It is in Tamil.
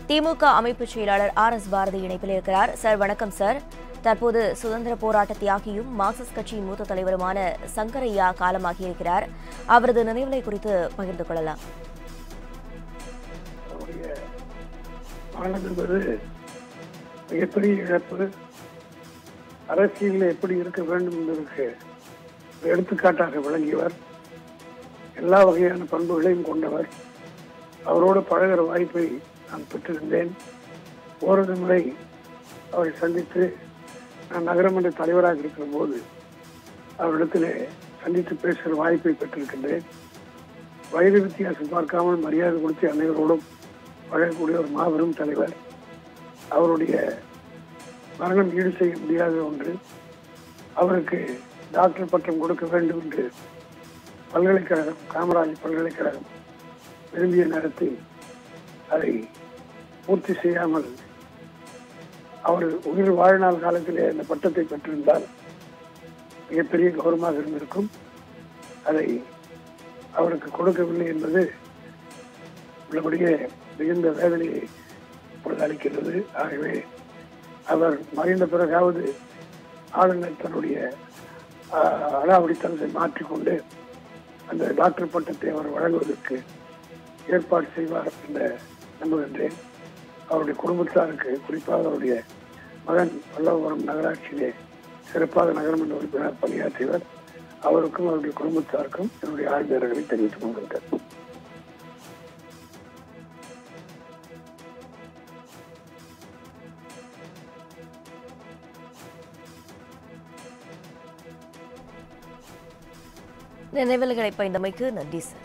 திமுக அமைப்பு செயலாளர் ஆர் எஸ் பாரதி இணைப்பில் இருக்கிறார் சார் வணக்கம் சார் தற்போது சுதந்திர போராட்ட தியாகியும் மார்க்சிஸ்ட் கட்சியின் மூத்த தலைவருமான சங்கரையா காலமாகியிருக்கிறார் அவரது நினைவுகளை குறித்து பகிர்ந்து கொள்ளலாம் அவருடைய மரணம் என்பது மிகப்பெரிய இழப்பு அரசியலில் எப்படி இருக்க வேண்டும் என்பதற்கு ஒரு எடுத்துக்காட்டாக விளங்கியவர் எல்லா வகையான பண்புகளையும் கொண்டவர் அவரோடு பழகுற வாய்ப்பை நான் பெற்றிருந்தேன் ஓரிரு முறை அவரை சந்தித்து நான் நகரமன்ற தலைவராக இருக்கிற போது அவரிடத்திலே சந்தித்து பேசுகிற வாய்ப்பை பெற்றிருக்கின்றேன் வயது வித்தியாசம் பார்க்காமல் மரியாதை கொடுத்து அனைவரோடும் பழகக்கூடிய ஒரு மாபெரும் தலைவர் அவருடைய மரணம் ஈடு செய்ய முடியாத ஒன்று அவருக்கு டாக்டர் பட்டம் கொடுக்க வேண்டும் என்று பல்கலைக்கழகம் காமராஜ் பல்கலைக்கழகம் விரும்பிய நேரத்தில் அதை பூர்த்தி செய்யாமல் அவர் உயிர் வாழ்நாள் காலத்திலே அந்த பட்டத்தை பெற்றிருந்தால் மிகப்பெரிய கௌரவமாக இருந்திருக்கும் அதை அவருக்கு கொடுக்கவில்லை என்பது உள்ளபடியே மிகுந்த வேதனையை இப்பொழுது அளிக்கிறது ஆகவே அவர் மறைந்த பிறகாவது ஆளுநர் தன்னுடைய ஆஹ், அடாவடித்தனத்தை மாற்றிக்கொண்டு அந்த டாக்டர் பட்டத்தை அவர் வழங்குவதற்கு ஏற்பாடு செய்வார் என்று நம்புகின்றேன் அவருடைய குடும்பத்தாருக்கு குறிப்பாக அவருடைய மகன் பல்லவபுரம் நகராட்சியிலே சிறப்பாக நகரமன்ற உறுப்பினர் பணியாற்றியவர் அவருக்கும் அவருடைய குடும்பத்தாருக்கும் என்னுடைய ஆழ்ந்தர்களை தெரிவித்துக் கொண்டிருக்கிறேன் நினைவுகளை பயந்தமைக்கு நன்றி சார்